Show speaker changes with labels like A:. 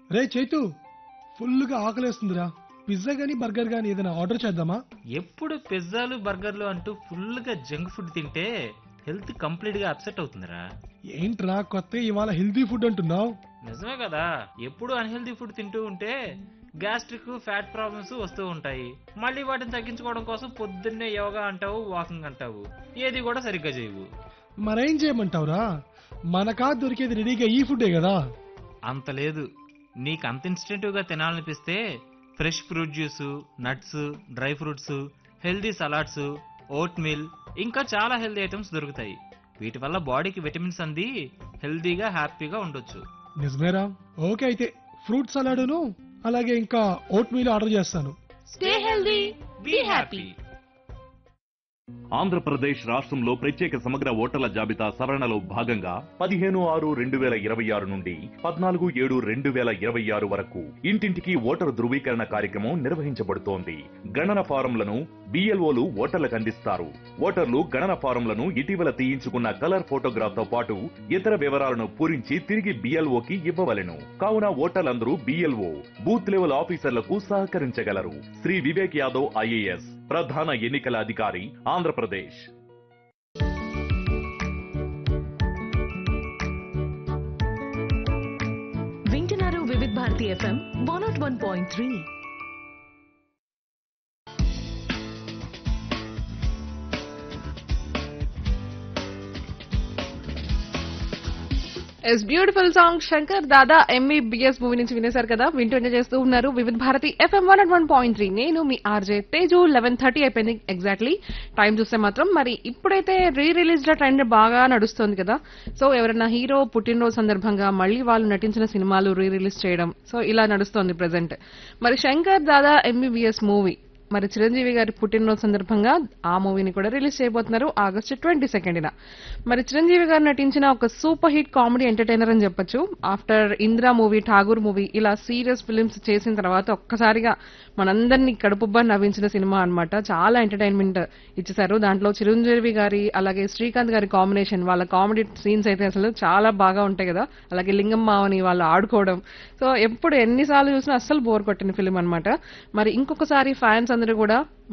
A: రే చైతు ఫుల్గా ఆకలేస్తుందిరా పిజ్జా గానీ బర్గర్ గానీ ఏదైనా ఆర్డర్ చేద్దామా
B: ఎప్పుడు పిజ్జాలు బర్గర్లు అంటూ ఫుల్గా జంక్ ఫుడ్ తింటే హెల్త్ కంప్లీట్గా అప్సెట్ అవుతుందిరా
A: ఏంట్రా కొత్త ఇవాళ హెల్తీ ఫుడ్ అంటున్నావు
B: నిజమే కదా ఎప్పుడు అన్హెల్దీ ఫుడ్ తింటూ ఉంటే గ్యాస్ట్రిక్ ఫ్యాట్ ప్రాబ్లమ్స్ వస్తూ ఉంటాయి మళ్ళీ వాటిని తగ్గించుకోవడం కోసం పొద్దున్నే యోగా అంటావు వాకింగ్ అంటావు ఏది కూడా సరిగ్గా చేయవు
A: మరేం చేయమంటావురా మనకా దొరికేది రెడీగా ఈ ఫుడ్డే కదా
B: అంత లేదు నీకు అంత ఇన్స్టెంటివ్ గా తినాలనిపిస్తే fresh fruit juice nuts dry fruits healthy salads oatmeal ఇంకా చాలా హెల్దీ ఐటమ్స్ దొరుకుతాయి వీటి వల్ల బాడీకి విటమిన్స్ అంది హెల్దీగా హ్యాపీగా ఉండొచ్చు
A: నిజమేరా ఓకే అయితే ఫ్రూట్ సలాడును అలాగే ఇంకా ఓట్ మీల్ ఆర్డర్ చేస్తాను
C: stay healthy be happy
D: Andhra Pradesh రాష్ట్రంలో ప్రత్యేక సమగ్ర ఓటర్ల జాబితా సవరణలో భాగంగా పదిహేను ఆరు రెండు వేల ఇరవై ఆరు నుండి పద్నాలుగు ఏడు రెండు వేల ఇరవై ఆరు వరకు ఇంటింటికి ఓటరు ధృవీకరణ కార్యక్రమం నిర్వహించబడుతోంది గణన ఫారంలను బిఎల్ఓలు ఓటర్లకు అందిస్తారు ఓటర్లు గణన ఫారంలను ఇటీవల తీయించుకున్న కలర్ ఫోటోగ్రాఫ్ తో పాటు ఇతర వివరాలను పూరించి తిరిగి బిఎల్ఓకి ఇవ్వవలెను కావున ఓటర్లందరూ బిఎల్ఓ బూత్ లెవెల్ ఆఫీసర్లకు సహకరించగలరు శ్రీ వివేక్ యాదవ్ ఐఏఎస్ ప్రధాన ఎన్నికల అధికారి ఆంధ్రప్రదేశ్
C: వింటున్నారు Vividh Bharati FM one nought one point three
E: yes beautiful song Shankar Dada MBBS movie నుంచి వినేశారు కదా వింటూ ఎంజాయ్ చేస్తూ ఉన్నారు Vividh Bharati FM one at one point three నేను మీ ఆర్జే తేజు లెవెన్ థర్టీ అయిపోయింది ఎగ్జాక్ట్లీ టైం చూస్తే మాత్రం మరి ఇప్పుడైతే రీ రిలీజ్ ట్రెండ్ బాగా నడుస్తుంది కదా సో ఎవరైనా హీరో పుట్టినరోజు సందర్భంగా మళ్ళీ వాళ్ళు నటించిన సినిమాలు రీ రిలీజ్ చేయడం సో ఇలా నడుస్తోంది ప్రెసెంట్ మరి శంకర్ దాదా ఎంబీబీఎస్ మూవీ మరి చిరంజీవి గారి పుట్టినరోజు సందర్భంగా ఆ మూవీని కూడా రిలీజ్ చేయబోతున్నారు ఆగస్టు ట్వంటీ సెకండ్న మరి చిరంజీవి గారు నటించిన ఒక సూపర్ హిట్ కామెడీ ఎంటర్టైనర్ అని చెప్పొచ్చు after Indira movie Tagore movie ఇలా సీరియస్ ఫిలిమ్స్ చేసిన తర్వాత ఒక్కసారిగా మనందరినీ కడుపుబ్బా నవ్వించిన సినిమా అన్నమాట చాలా ఎంటర్టైన్మెంట్ ఇచ్చేసారు దాంట్లో చిరంజీవి గారి అలాగే శ్రీకాంత్ గారి కాంబినేషన్ వాళ్ళ కామెడీ సీన్స్ అయితే అసలు చాలా బాగా ఉంటాయి కదా అలాగే లింగం మావని వాళ్ళు ఆడుకోవడం సో ఎప్పుడు ఎన్నిసార్లు చూసినా అస్సలు బోర్ కొట్టిన ఫిలిం అన్నమాట మరి ఇంకొకసారి ఫ్యాన్స్ అందరూ కూడా